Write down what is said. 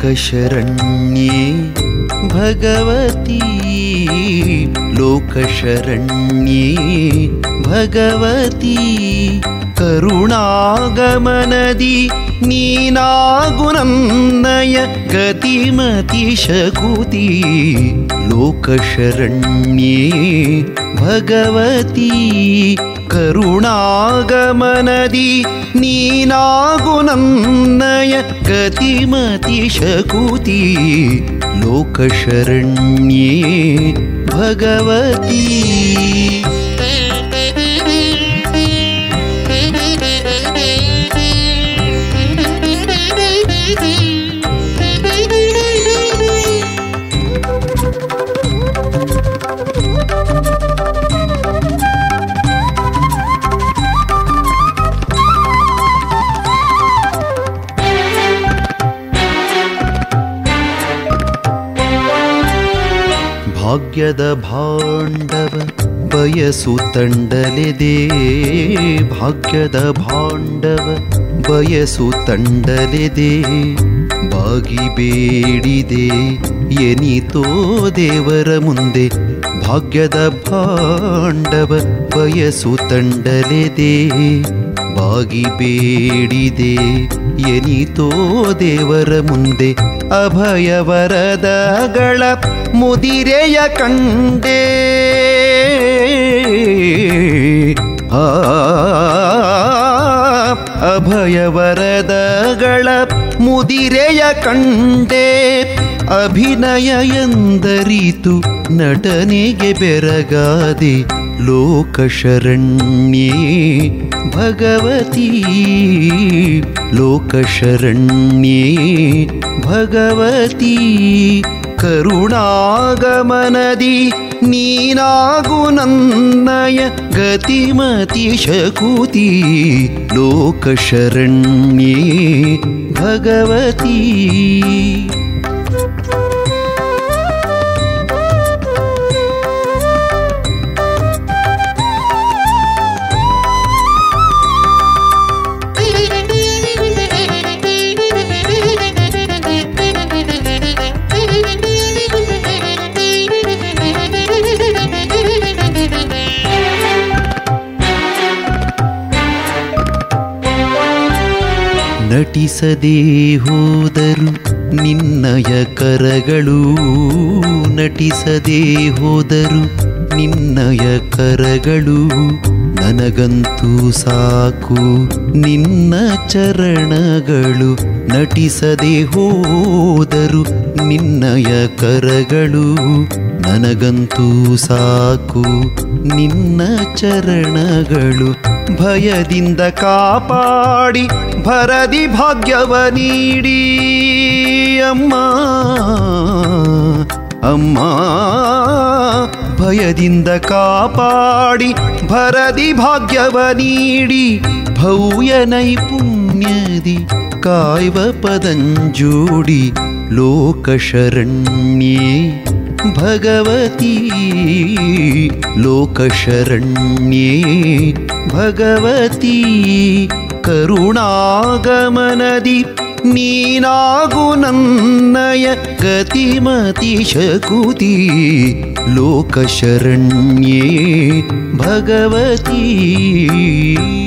लोकशरण्ये भगवती लोकशरण्ये भगवती करुणागमनदि नीनागुनन्दय गतिमतिशकुति लोकशरण्ये भगवती करुणागमनदि नीनागुनन्दय गतिमतिशकुति लोकशरण्ये भगवती ಭಾಗ್ಯದ ಭಾಂಡವ ಬಯಸು ತಂಡಲೆದೆ ಭಾಗ್ಯದ ಭಾಂಡವ ಬಯಸು ತಂಡಲೆದೆ ಬಾಗಿ ಬೇಡಿದೆ ಎನಿತೋ ದೇವರ ಮುಂದೆ ಭಾಗ್ಯದ ಭಾಂಡವ ಬಯಸು ತಂಡಲೆದೆ ಬಾಗಿ ಬೇಡಿದೆ ಎನಿತೋ ದೇವರ ಮುಂದೆ ಅಭಯ ವರದಗಳ ಮುದಿರೆಯ ಕಂಡೆ ಆ ಅಭಯ ವರದಗಳ ಮುದಿರೆಯ ಕಂಡೆ ಅಭಿನಯ ಎಂದರಿತು ನಟನೆಗೆ ಬೆರಗಾದೆ ಲೋಕಶರಣ್ಯೇ ಭಗವತಿ ಲೋಕಶರಣ್ಯೇ ಭಗವತಿ ಕರುಣಾಗಮನದಿ ನೀನಾಗು ನನ್ನಯ ಗತಿಮತಿ ಶಕುತಿ ಲೋಕಶರಣ್ಯೇ ಭಗವತಿ ನಟಿಸದೇ ಹೋದರು ನಿನ್ನಯ ಕರಗಳು ನಟಿಸದೇ ಹೋದರು ನಿನ್ನಯ ಕರಗಳು ನನಗಂತೂ ಸಾಕು ನಿನ್ನ ಚರಣಗಳು ನಟಿಸದೆ ಹೋದರು ನಿನ್ನಯ ಕರಗಳು ನನಗಂತೂ ಸಾಕು ನಿನ್ನ ಚರಣಗಳು ಭಯದಿಂದ ಕಾಪಾಡಿ ಭರದಿ ಭಾಗ್ಯವ ನೀಡಿ ಅಮ್ಮ ಅಮ್ಮ ಭಯದಿಂದ ಕಾಪಾಡಿ ಭರದಿ ಭಾಗ್ಯವ ನೀಡಿ ಭವ್ಯ ನೈಪುಣ್ಯದಿ ಕಾಯ್ವ ಪದಂಜೋಡಿ ಲೋಕಶರಣ್ಯೇ ಭಗವತಿ ಲೋಕಶರಣ್ಯೇ ಭಗವತಿ ಕರುಣಾಗಮನದಿ ನೀನಾಗು ನನ್ನಯ ಗತಿಮತಿ ಶಕುತಿ ಲೋಕಶರಣ್ಯೇ ಭಗವತಿ